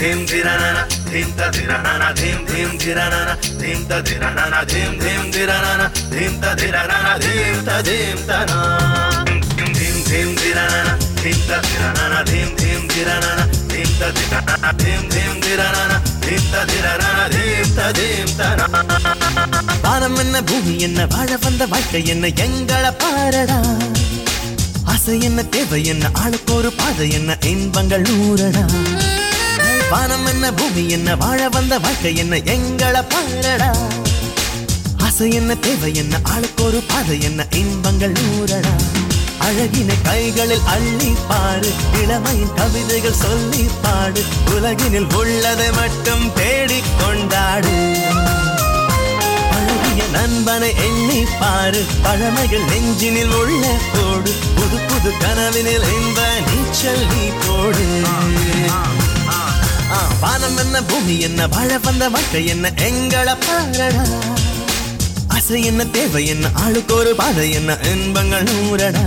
ధీం ధిరనన ధీం త ధిరనన ధీం ధీం ధిరనన ధీం త ధిరనన ధీం ధీం ధిరనన ధీం త ధిరనన ధీం త ధీం తన ధీం ధీం ధిరనన ధీం త ధిరనన ధీం ధీం ధిరనన ధీం త ధిరనన ధీం ధీం ధిరనన ధీం త ధిరనన ధీం త ధీం తన வானம் என்ன பூமி என்ன வாழ வந்த வாழ்க்கை என்ன எங்கள பாரடா ஆசை என்ன தேவை என்ன ஆளுக்கு ஒரு பாதை என்ன இன்பங்கள் நூறடா வானம் என்ன பூமி என்ன வாழ வந்த வாழ்க்கை என்ன எங்கள பாரடா ஆசை என்ன தேவை என்ன ஆளுக்கு ஒரு பாதை என்ன இன்பங்கள் நூறடா அழகினை கைகளில் அள்ளி பாரு இளமையின் கவிதைகள் சொல்லி பாடு உலகினில் உள்ளதை மட்டும் தேடிக் கொண்டாடு பழகிய நண்பனை எண்ணி பாரு பழமைகள் நெஞ்சினில் உள்ள போடு புது புது கனவினில் இன்ப நீச்சல் நீ போடு ஆ, வானம் என்ன பூமி என்ன வாழ வந்த வாழ்க்கை என்ன எங்கள பாரடா ஆசை என்ன தேவை என்ன ஆளுக்கு ஒரு பாதை என்ன இன்பங்கள் நூறடா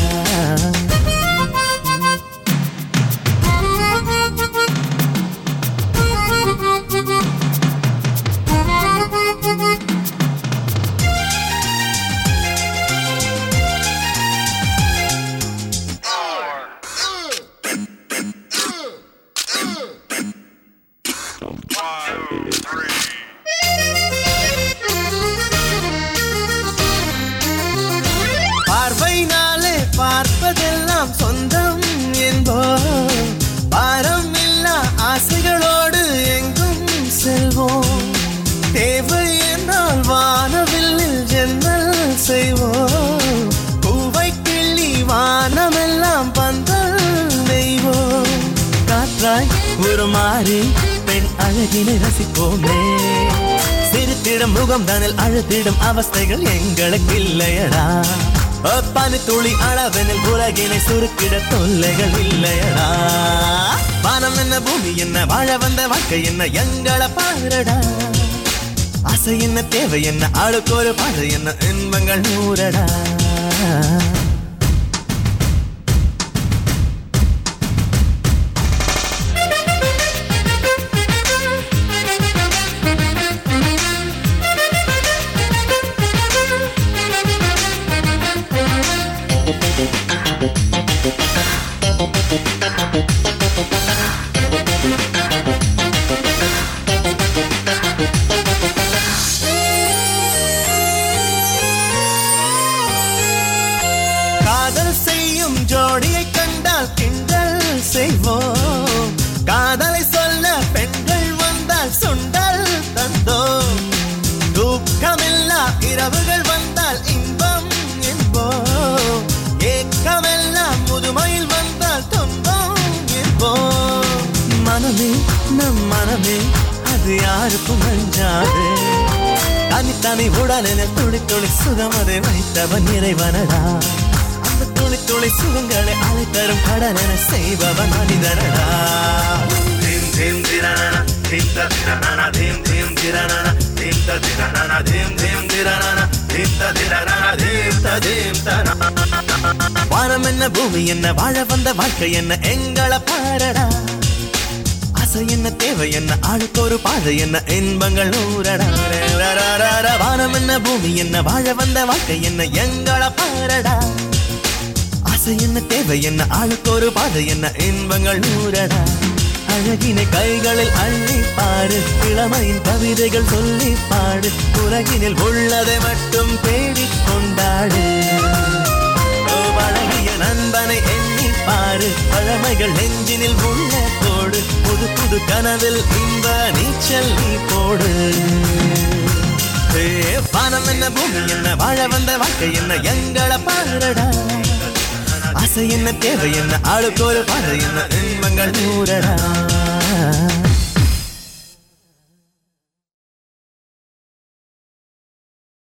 பார்வைனாலே பார்ப்பதெல்லாம் சொந்தம் என்போ பாரம் இல்லா ஆசைகளோடு எங்கும் செல்வோம் தேவை என்றால் வானவில்லில் ஜன்னல் செய்வோம் பூவை கிள்ளி வானமெல்லாம் பந்தல் நெய்வோம் காற்றாய் உருமாறி பெண் அழகினை ரசிப்போமே சிரித்திடும் முகம் தானில் அழுத்திடும் அவஸ்தைகள் எங்களுக்கு இல்லையடா பனி துளி அளவெனில் உலகினை சுருக்கிட தொல்லைகள் இல்லையடா வானம் என்ன பூமி என்ன வாழ வந்த வாழ்க்கை என்ன எங்களை பாருடா ஆசை என்ன தேவை என்ன ஆளுக்கு ஒரு பாதை என்ன இன்பங்கள் நூறடா காதல் செய்யும் ஜோடியை கண்டால் கிண்டல் செய்வோம் காதலை சொல்ல பெண்கள் வந்தால் சுண்டல் தந்தோம் தூக்கமில்லா இரவுகள் வந்தால் இன்பம் என்போம் ஏக்கமெல்லாம் முதுமையில் வந்தால் துன்பம் என்போம் மனமே நம் மனமே அது யாருக்கும் அஞ்சாது தனித்தனி உடலின துளி துளி சுகம் அதை வைத்தவன் இறைவனடா அந்த துளி துளி சுகங்களை அலை தரும் கடலென செய்பவன் மனிதனடா ధీం ధీం ధిరనన ధీం త ధిరనన ధీం ధీం ధిరనన ధీం త ధిరనన ధీం ధీం ధిరనన ధీం త ధిరనన ధీం త ధీం తన வானம் என்ன பூமி என்ன வாழ வந்த வாழ்க்கை என்ன எங்களை பாரடா ஆசை என்ன தேவை என்ன ஆளுக்கு ஒரு பாதை என்ன இன்பங்கள் நூறடா ரரரரர. வானம் என்ன பூமி என்ன வாழ வந்த வாழ்க்கை என்ன எங்களை பாரடா ஆசை என்ன தேவை என்ன ஆளுக்கு ஒரு பாதை என்ன இன்பங்கள் நூறடா அழகினை கைகளில் அள்ளி பாரு இளமையின் கவிதைகள் சொல்லி பாடு உலகினில் உள்ளதை மட்டும் தேடிக் கொண்டாடு ஓ, பழகிய நண்பனை எண்ணி பாரு பழமைகள் நெஞ்சினில் உள்ள போடு புது புது கனவில் இன்ப நீச்சல் நீ போடு ஏ, வானம் என்ன பூமி என்ன வாழ வந்த வாழ்க்கை என்ன எங்களை பாருடா ஆசை என்ன தேவை என்ன ஆளுக்கு ஒரு பாதை என்ன இன்பங்கள் நூறடா